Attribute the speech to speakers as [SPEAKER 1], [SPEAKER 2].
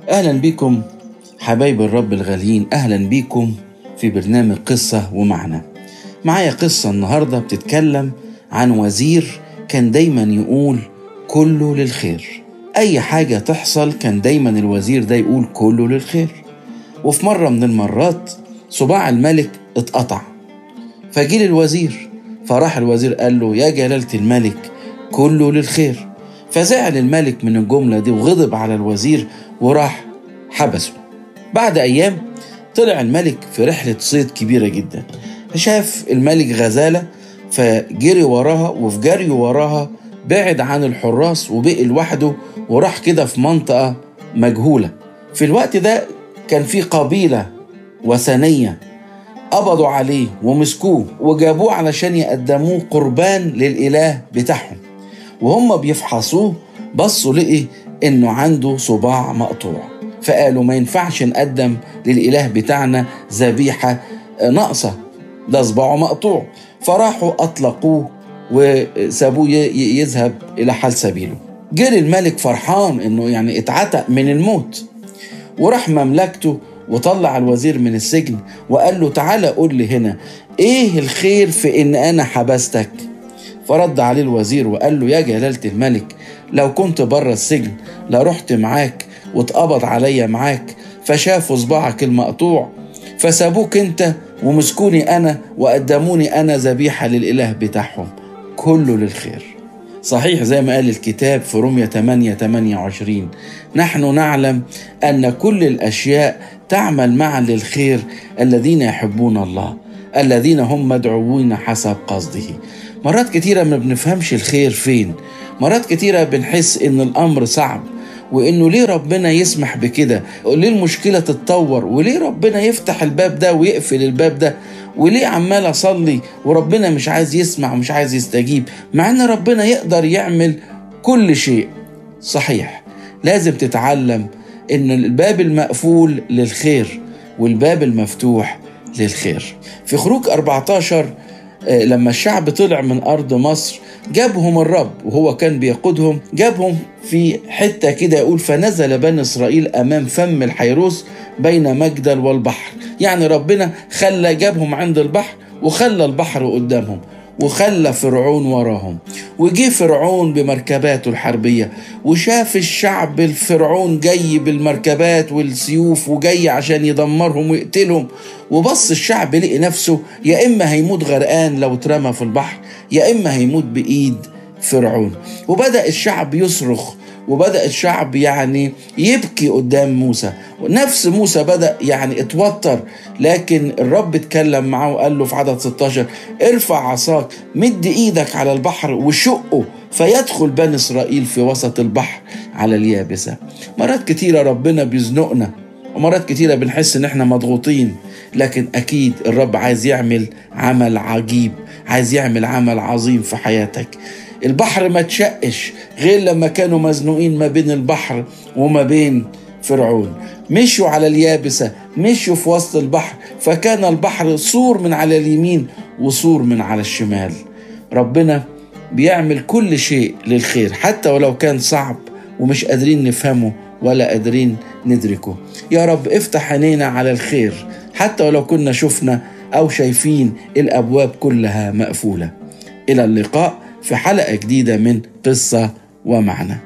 [SPEAKER 1] أهلا بكم حبايب الرب الغاليين أهلا بكم في برنامج قصة ومعنى معايا قصة النهاردة بتتكلم عن وزير كان دايما يقول كله للخير أي حاجة تحصل كان دايما الوزير ده يقول كله للخير وفي مرة من المرات صباع الملك اتقطع فجي الوزير فراح الوزير قال له يا جلالة الملك كله للخير فزعل الملك من الجملة دي وغضب على الوزير وراح حبسه بعد أيام طلع الملك في رحلة صيد كبيرة جدا شاف الملك غزالة فجري وراها وفي جري وراها بعد عن الحراس وبقي لوحده وراح كده في منطقة مجهولة في الوقت ده كان في قبيلة وثنية قبضوا عليه ومسكوه وجابوه علشان يقدموه قربان للإله بتاعهم وهم بيفحصوه بصوا لقي إنه عنده صباع مقطوع فقالوا ما ينفعش نقدم للإله بتاعنا ذبيحة ناقصة ده صباعه مقطوع فراحوا أطلقوه وسابوه يذهب إلى حال سبيله جري الملك فرحان إنه يعني اتعتق من الموت وراح مملكته وطلع الوزير من السجن وقال له تعالى قول لي هنا ايه الخير في ان انا حبستك فرد عليه الوزير وقال له يا جلالة الملك لو كنت بره السجن لرحت معاك واتقبض عليا معاك فشافوا صباعك المقطوع فسابوك انت ومسكوني انا وقدموني انا ذبيحة للاله بتاعهم كله للخير صحيح زي ما قال الكتاب في رومية 8 28 نحن نعلم أن كل الأشياء تعمل معا للخير الذين يحبون الله الذين هم مدعوين حسب قصده مرات كتيرة ما بنفهمش الخير فين مرات كتيرة بنحس إن الأمر صعب وإنه ليه ربنا يسمح بكده وليه المشكلة تتطور وليه ربنا يفتح الباب ده ويقفل الباب ده وليه عمال اصلي وربنا مش عايز يسمع ومش عايز يستجيب مع ان ربنا يقدر يعمل كل شيء صحيح لازم تتعلم ان الباب المقفول للخير والباب المفتوح للخير في خروج 14 لما الشعب طلع من ارض مصر جابهم الرب وهو كان بيقودهم جابهم في حته كده يقول فنزل بني اسرائيل امام فم الحيروس بين مجدل والبحر يعني ربنا خلى جابهم عند البحر وخلى البحر قدامهم وخلى فرعون وراهم وجي فرعون بمركباته الحربية وشاف الشعب الفرعون جاي بالمركبات والسيوف وجاي عشان يدمرهم ويقتلهم وبص الشعب لقي نفسه يا إما هيموت غرقان لو اترمى في البحر يا إما هيموت بإيد فرعون وبدأ الشعب يصرخ وبدأ الشعب يعني يبكي قدام موسى ونفس موسى بدأ يعني اتوتر لكن الرب اتكلم معاه وقال له في عدد 16 ارفع عصاك مد ايدك على البحر وشقه فيدخل بني اسرائيل في وسط البحر على اليابسة مرات كتيرة ربنا بيزنقنا ومرات كتيرة بنحس ان احنا مضغوطين لكن اكيد الرب عايز يعمل عمل عجيب عايز يعمل عمل عظيم في حياتك البحر ما تشقش غير لما كانوا مزنوقين ما بين البحر وما بين فرعون مشوا على اليابسة مشوا في وسط البحر فكان البحر سور من على اليمين وسور من على الشمال ربنا بيعمل كل شيء للخير حتى ولو كان صعب ومش قادرين نفهمه ولا قادرين ندركه يا رب افتح عينينا على الخير حتى ولو كنا شفنا أو شايفين الأبواب كلها مقفولة إلى اللقاء في حلقة جديدة من قصة ومعنى